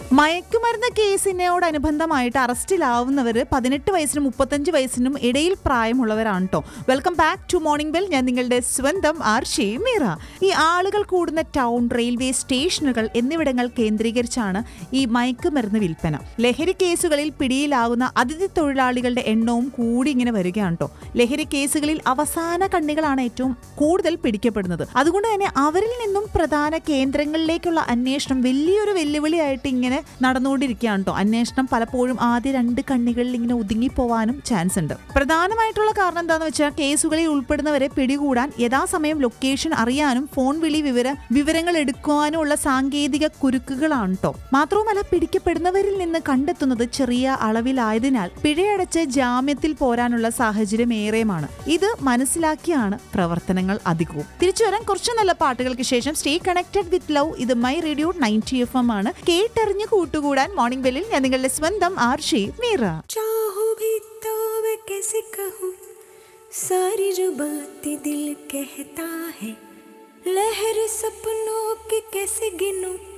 മയക്കുമരുന്ന് കേസിനോടനുബന്ധമായിട്ട് അറസ്റ്റിലാവുന്നവർ പതിനെട്ട് വയസ്സിനും മുപ്പത്തഞ്ച് വയസ്സിനും ഇടയിൽ പ്രായമുള്ളവരാണ് കേട്ടോ welcome back to morning bell ഞാൻ നിങ്ങളുടെ സ്വന്തം ആർഷി മീറ ഈ ആളുകൾ കൂടുന്ന ടൗൺ റെയിൽവേ സ്റ്റേഷനുകൾ എന്നിവിടങ്ങൾ കേന്ദ്രീകരിച്ചാണ് ഈ മയക്കുമരുന്ന് വിൽപ്പന ലഹരി കേസുകളിൽ പിടിയിലാകുന്ന അതിഥി തൊഴിലാളികളുടെ എണ്ണവും കൂടി ഇങ്ങനെ വരികയാണ് കേട്ടോ ലഹരി കേസുകളിൽ അവസാന കണ്ണികളാണ് ഏറ്റവും കൂടുതൽ പിടിക്കപ്പെടുന്നത് അതുകൊണ്ട് തന്നെ അവരിൽ നിന്നും പ്രധാന കേന്ദ്രങ്ങളിലേക്കുള്ള അന്വേഷണം വലിയൊരു വെല്ലുവിളിയായിട്ട് ഇങ്ങനെ നടന്നുകൊണ്ടിരിക്കുകയാണ് കേട്ടോ അന്വേഷണം പലപ്പോഴും ആദ്യ രണ്ട് കണ്ണികളിൽ ഇങ്ങനെ ഒതുങ്ങിപ്പോവാനും ചാൻസ് ഉണ്ട് പ്രധാനമായിട്ടുള്ള കാരണം എന്താണെന്ന് വെച്ചാൽ കേസുകളിൽ ഉൾപ്പെടുന്നവരെ പിടികൂടാൻ യഥാസമയം ലൊക്കേഷൻ അറിയാനും ഫോൺ വിളി വിവര വിവരങ്ങൾ എടുക്കുവാനും ഉള്ള സാങ്കേതിക കുരുക്കുകളാണ് കേട്ടോ മാത്രവുമല്ല പിടിക്കപ്പെടുന്നവരിൽ നിന്ന് കണ്ടെത്തുന്നത് ചെറിയ അളവിലായതിനാൽ പിഴയടച്ച് ജാമ്യത്തിൽ പോരാനുള്ള സാഹചര്യം ഏറെയുമാണ് ഇത് മനസ്സിലാക്കിയാണ് പ്രവർത്തനങ്ങൾ അധികവും തിരിച്ചു വരാൻ കുറച്ച് നല്ല പാട്ടുകൾക്ക് ശേഷം സ്റ്റേ കണക്റ്റഡ് വിത്ത് ലവ് ഇത് my radio ninety F M ആണ് കേട്ടറിഞ്ഞ് കൂട്ടുകൂടാൻ മോർണിംഗ് ബെല്ലിൽ ഞാൻ നിങ്ങളുടെ സ്വന്തം ആർഷി മീറ चाहूं भी तो मैं कैसे कहूँ सारी जो बातें दिल कहता है लहर सपनों की कैसे गिनूं